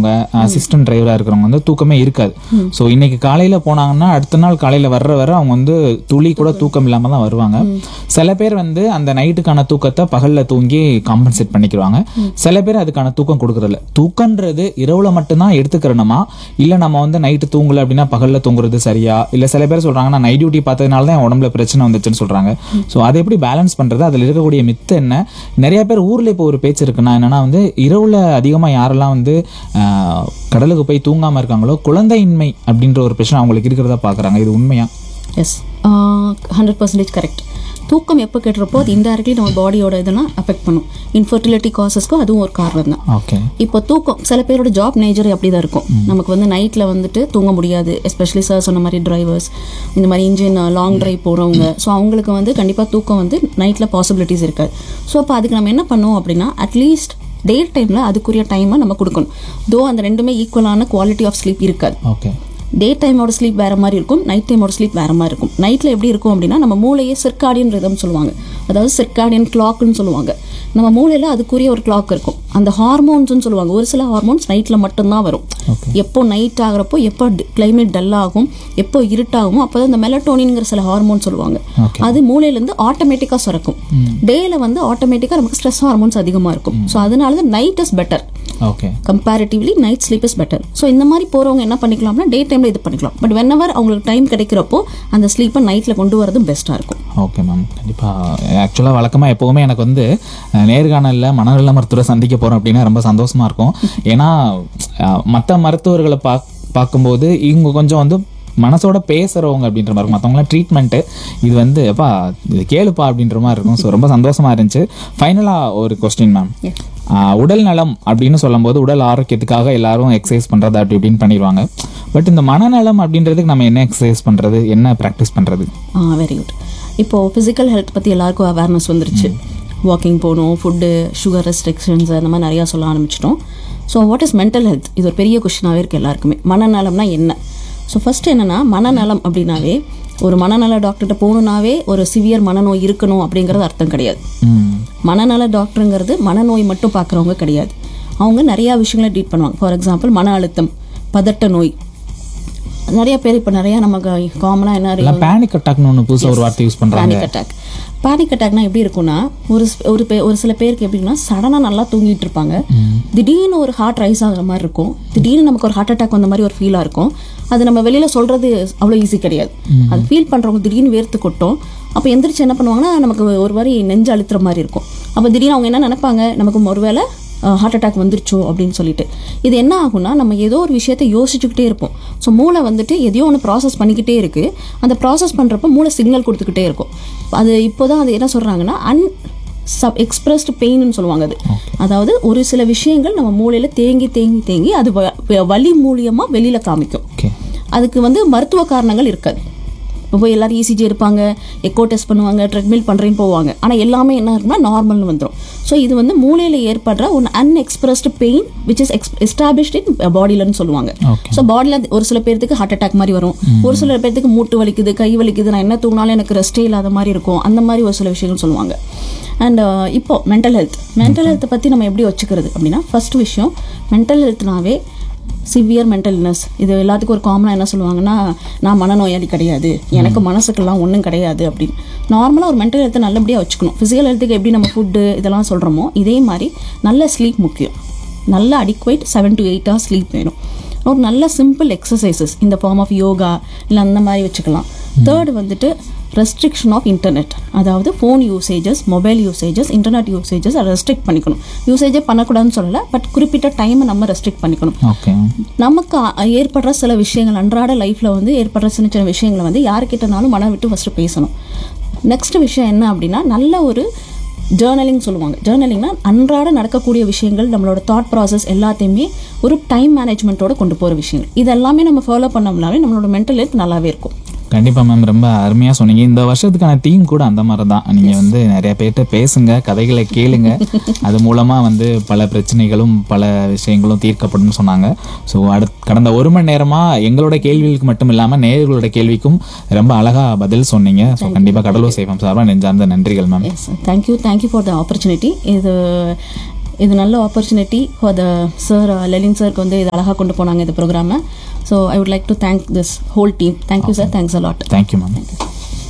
இருக்கிறவங்க அசிஸ்டன்ட் டிரைவரா இருக்கிறவங்க வந்து தூக்கமே இருக்காது ஸோ இன்னைக்கு காலையில போனாங்கன்னா அடுத்த நாள் காலையில வர்ற வர அவங்க வந்து துளி கூட தூக்கம் இல்லாம தான் வருவாங்க சில பேர் வந்து அந்த நைட்டுக்கான தூக்கத்தை பகல்ல தூங்கி காம்பன்சேட் பண்ணிக்கிறாங்க சில பேர் அதுக்கான தூக்கம் கொடுக்கறதில்ல தூக்கன்றது இரவுல மட்டும்தான் எடுத்துக்கிறணுமா இல்ல நம்ம வந்து நைட்டு தூங்கல அப்படின்னா பகல்ல தூங்குறது சரியா இல்ல சில பேர் சொல்றாங்க நான் நைட் டியூட்டி பார்த்ததுனால தான் என் உடம்புல பிரச்சனை வந்துச்சுன்னு சொல்றாங்க ஸோ அதை எப்படி பேலன்ஸ் பண்றது அதுல இருக்கக்கூடிய மித்து என்ன நிறைய பேர் ஊர்ல இப்போ ஒரு பேச்சு இருக்குன்னா என்னன்னா வந்து இரவுல அதிகமா யாரெல்லாம் வந்து ஆஹ், கடலுக்கு போய் தூங்காம இருக்காங்களோ குழந்தையின்மை அப்படின்ற ஒரு பிரச்சனை அவங்களுக்கு இருக்கிறதா பாக்குறாங்க இது உண்மையா எஸ் ஹண்ட்ரட் பர்சன்டேஜ் கரெக்ட் தூக்கம் எப்போ கெட்டுறப்போ அது இன்டெரக்ட்லி நம்ம பாடியோட இதெல்லாம் அஃபெக்ட் பண்ணும் இன்ஃபர்டிலிட்டி காசஸ்க்கும் அதுவும் ஒரு காரணம் தான் ஓகே இப்போ தூக்கம் சில பேரோட ஜாப் நேச்சர் அப்படி தான் இருக்கும் நமக்கு வந்து நைட்டில் வந்துட்டு தூங்க முடியாது எஸ்பெஷலி சார் சொன்ன மாதிரி டிரைவர்ஸ் இந்த மாதிரி இன்ஜின் லாங் டிரைவ் போகிறவங்க ஸோ அவங்களுக்கு வந்து கண்டிப்பாக தூக்கம் வந்து நைட்டில் பாசிபிலிட்டிஸ் இருக்காது ஸோ அப்போ அதுக்கு நம்ம என்ன பண்ணுவோம் அப்படின்னா அட்லீஸ்ட் டே டைமில் அதுக்குரிய டைமை நம்ம கொடுக்கணும் தோ அந்த ரெண்டுமே ஈக்குவலான குவாலிட்டி ஆஃப் ஸ்லீப் இருக்காது ஓகே டே டைமோட ஸ்லீப் வேற மாதிரி இருக்கும் நைட் டைமோட ஸ்லீப் வேற மாதிரி இருக்கும் நைட்ல எப்படி இருக்கும் அப்படின்னா நம்ம மூளையே சிற்காடியன் ரிதம் சொல்லுவாங்க அதாவது சிற்காடியன் கிளாக்னு சொல்லுவாங்க நம்ம மூளையில அதுக்குரிய ஒரு கிளாக் இருக்கும் அந்த ஹார்மோன்ஸ்னு சொல்லுவாங்க ஒரு சில ஹார்மோன்ஸ் நைட்ல மட்டும்தான் வரும் ஓகே எப்போ நைட் ஆகுறப்போ எப்போ கிளைமேட் டல் ஆகும் எப்போ இருட்டாகுமோ அப்போ இந்த மெலட்டோனின்ங்கிற சில ஹார்மோன் சொல்லுவாங்க ஓகே அது மூளையிலேருந்து ஆட்டோமேட்டிக்காக சுரக்கும் டேல வந்து ஆட்டோமேட்டிக்காக நமக்கு ஸ்ட்ரெஸ் ஹார்மோன்ஸ் அதிகமாக இருக்கும் ஸோ அதனால தான் night is better okay comparatively night sleep is better so இந்த மாதிரி போகிறவங்க என்ன பண்ணிக்கலாம்னா டே டைமில் இது பண்ணிக்கலாம் பட் வென் அவங்களுக்கு டைம் கிடைக்கிறப்போ அந்த ஸ்லீப்பை நைட்டில் கொண்டு வரது பெஸ்ட்டாக இருக்கும் ஓகே மேம் கண்டிப்பாக ஆக்சுவலாக வழக்கமாக எப்போவுமே எனக்கு வந்து அஹ், நேர்காணலில் மனநல மருத்துவரை சந்திக்க போகிறோம் அப்படின்னா ரொம்ப சந்தோஷமாக இருக்கும் ஏன்னா மற்ற மருத்துவர்களை பா பார்க்கும்போது இவங்க கொஞ்சம் வந்து மனசோட பேசுகிறவங்க அப்படின்ற மாதிரி மற்றவங்களாம் ட்ரீட்மெண்ட்டு இது வந்து அப்பா இது கேளுப்பா அப்படின்ற மாதிரி இருக்கும் ஸோ ரொம்ப சந்தோஷமாக இருந்துச்சு ஃபைனலாக ஒரு கொஸ்டின் மேம் உடல் நலம் அப்படின்னு சொல்லும்போது உடல் ஆரோக்கியத்துக்காக எல்லாரும் எக்ஸசைஸ் பண்ணுறது அப்படி இப்படின்னு பண்ணிடுவாங்க பட் இந்த மனநலம் அப்படின்றதுக்கு நம்ம என்ன எக்ஸசைஸ் பண்ணுறது என்ன ப்ராக்டிஸ் பண்ணுறது ஆ வெரி குட் இப்போது ஃபிசிக்கல் ஹெல்த் பற்றி எல்லாருக்கும் அவேர்னஸ் வந்துருச்சு வாக்கிங் போகணும் ஃபுட்டு சுகர் ரெஸ்ட்ரிக்ஷன்ஸ் அந்த மாதிரி நிறையா சொல்ல ஆரம்பிச்சிட்டோம் so what is mental health இது ஒரு பெரிய கொஷினாகவே இருக்குது எல்லாருக்குமே மனநலம்னா என்ன ஸோ ஃபர்ஸ்ட் என்னன்னா மனநலம் அப்படின்னாவே ஒரு மனநல டாக்டர்கிட்ட போகணுன்னாவே ஒரு சிவியர் மனநோய் இருக்கணும் அப்படிங்கிறது அர்த்தம் கிடையாது ம் மனநல டாக்டருங்கிறது மனநோய் மட்டும் பார்க்குறவங்க கிடையாது அவங்க நிறையா விஷயங்களை ட்ரீட் பண்ணுவாங்க ஃபார் எக்ஸாம்பிள் மன அழுத்தம் பதட்ட நோய் நிறைய பேர் இப்போ நிறையா நமக்கு காமனாக என்ன எல்லாம் பேனிக் அட்டாக்னு ஒன்று புதுசாக ஒரு வார்த்தை யூஸ் பண்ணுறாங்க பேனிக் அட்டாக் பேனிக் அட்டாக்னா எப்படி இருக்கும்னா ஒரு ஸ்- ஒரு பே ஒரு சில பேருக்கு எப்படின்னா சடனாக நல்லா தூங்கிட்டு இருப்பாங்க திடீர்னு ஒரு ஹார்ட் ரைஸ் ஆகுற மாதிரி இருக்கும் திடீர்னு நமக்கு ஒரு ஹார்ட் அட்டாக் வந்த மாதிரி ஒரு ஃபீலாக இருக்கும் அது நம்ம வெளியில் சொல்கிறது அவ்வளோ ஈஸி கிடையாது அது ஃபீல் பண்ணுறவங்க திடீர்னு வேர்த்து கொட்டும் அப்போ எந்திரிச்சு என்ன பண்ணுவாங்கன்னா நமக்கு ஒரு மாதிரி நெஞ்சு அழுத்துற மாதிரி இருக்கும் அப்போ திடீர்னு அவங்க என்ன நினைப்பாங்க நமக்கு ஒருவேளை ஹார்ட் அட்டாக் வந்துருச்சோ அப்படின்னு சொல்லிட்டு இது என்ன ஆகும்னா நம்ம ஏதோ ஒரு விஷயத்தை யோசிச்சுக்கிட்டே இருப்போம் ஸோ மூளை வந்துட்டு எதையோ ஒன்று ப்ராசஸ் பண்ணிக்கிட்டே இருக்கு அந்த ப்ராசஸ் பண்ணுறப்ப மூளை சிக்னல் கொடுத்துக்கிட்டே இருக்கும் அது இப்போதான் அது என்ன சொல்கிறாங்கன்னா அன் சப் எக்ஸ்பிரஸ்டு பெயின்னு சொல்லுவாங்க அது அதாவது ஒரு சில விஷயங்கள் நம்ம மூளையில் தேங்கி தேங்கி தேங்கி அது வ- வலி மூலியமாக வெளியில் காமிக்கும் ஓகே அதுக்கு வந்து மருத்துவ காரணங்கள் இருக்காது இப்போ போய் எல்லாரும் இசிஜி எடுப்பாங்க எக்கோ டெஸ்ட் பண்ணுவாங்க ட்ரெட்மில் பண்ணுறேன்னு போவாங்க ஆனால் எல்லாமே என்ன இருக்குன்னா நார்மல்னு வந்துடும் ஸோ இது வந்து மூளையில் ஏற்படுற ஒரு unexpressed pain which is ex established in பாடியிலன்னு சொல்லுவாங்க ஓகே ஸோ பாடியில் ஒரு சில பேர்த்துக்கு ஹார்ட் அட்டாக் மாதிரி வரும் ஒரு சில பேர்த்துக்கு மூட்டு வலிக்குது கை வலிக்குது நான் என்ன தூங்கினாலும் எனக்கு ரெஸ்டே இல்லாத மாதிரி இருக்கும் அந்த மாதிரி ஒரு சில விஷயங்கள் சொல்லுவாங்க அண்ட் இப்போ மென்டல் ஹெல்த் மென்டல் ஹெல்த்தை பற்றி நம்ம எப்படி வச்சுக்கிறது அப்படின்னா ஃபர்ஸ்ட் விஷயம் மென்டல் ஹெல்த்னாவே சிவியர் மென்டல் இல்னஸ் இது எல்லாத்துக்கும் ஒரு காமனாக என்ன சொல்லுவாங்கன்னா நான் மனநோயாளி கிடையாது எனக்கு மனசுக்கெல்லாம் ஒன்றும் கிடையாது அப்படின்னு நார்மலாக ஒரு மென்டல் ஹெல்த்தை நல்லபடியாக வச்சுக்கணும் ஃபிசிக்கல் ஹெல்த்துக்கு எப்படி நம்ம ஃபுட்டு இதெல்லாம் சொல்கிறோமோ இதே மாதிரி நல்ல ஸ்லீப் முக்கியம் நல்ல adequate seven to eight hours sleep வேணும் ஒரு நல்ல சிம்பிள் எக்ஸசைசஸ் இந்த ஃபார்ம் ஆஃப் யோகா இல்லை அந்த மாதிரி வச்சுக்கலாம் தேர்ட் வந்துட்டு ரெஸ்ட்ரிக்ஷன் ஆஃப் இன்டர்நெட் அதாவது phone usages mobile usages internet usages அதை ரெஸ்ட்ரிக்ட் பண்ணிக்கணும் யூசேஜே பண்ணக்கூடாதுன்னு சொல்லலை பட் குறிப்பிட்ட டைமை நம்ம ரெஸ்ட்ரிக்ட் பண்ணிக்கணும் ஓகே நமக்கு அ- ஏற்படுற சில விஷயங்கள் அன்றாட லைஃப்பில் வந்து ஏற்படுற சின்ன சின்ன விஷயங்களை வந்து யாருக்கிட்டனாலும் மனம் விட்டு ஃபஸ்ட்டு பேசணும் நெக்ஸ்ட் விஷயம் என்ன அப்படின்னா நல்ல ஒரு ஜேர்னலிங் சொல்லுவாங்க ஜேர்னலிங்னா அன்றாட நடக்கக்கூடிய விஷயங்கள் நம்மளோட தாட் ப்ராசஸ் எல்லாத்தையுமே ஒரு டைம் மேனேஜ்மெண்ட்டோட கொண்டு போகிற விஷயங்கள் இது எல்லாமே நம்ம ஃபாலோ பண்ணோம்னாவே நம்மளோட மென்டல் ஹெல்த் நல்லாவே இருக்கும் கண்டிப்பாக மேம் ரொம்ப அருமையாக சொன்னீங்க இந்த வருஷத்துக்கான தீம் கூட அந்த மாதிரி தான் நீங்கள் வந்து நிறைய பேர்கிட்ட பேசுங்க கதைகளை கேளுங்க அது மூலமாக வந்து பல பிரச்சனைகளும் பல விஷயங்களும் தீர்க்கப்படும் சொன்னாங்க ஸோ அடுத் கடந்த ஒரு மணி நேரமாக எங்களோட கேள்விகளுக்கு மட்டும் இல்லாமல் நேயர்களோட கேள்விக்கும் ரொம்ப அழகாக பதில் சொன்னீங்க ஸோ கண்டிப்பாக கடலூர் சேஃபம் சார்பாக நெஞ்சார்ந்த நன்றிகள் ma'am yes thank you thank you for the opportunity இது இது நல்ல opportunity for the sir Lelin சாருக்கு வந்து இது அழகாக கொண்டு போனாங்க இந்த ப்ரோக்ராமை so I would like to thank this whole team thank you sir thanks a lot thank you ma'am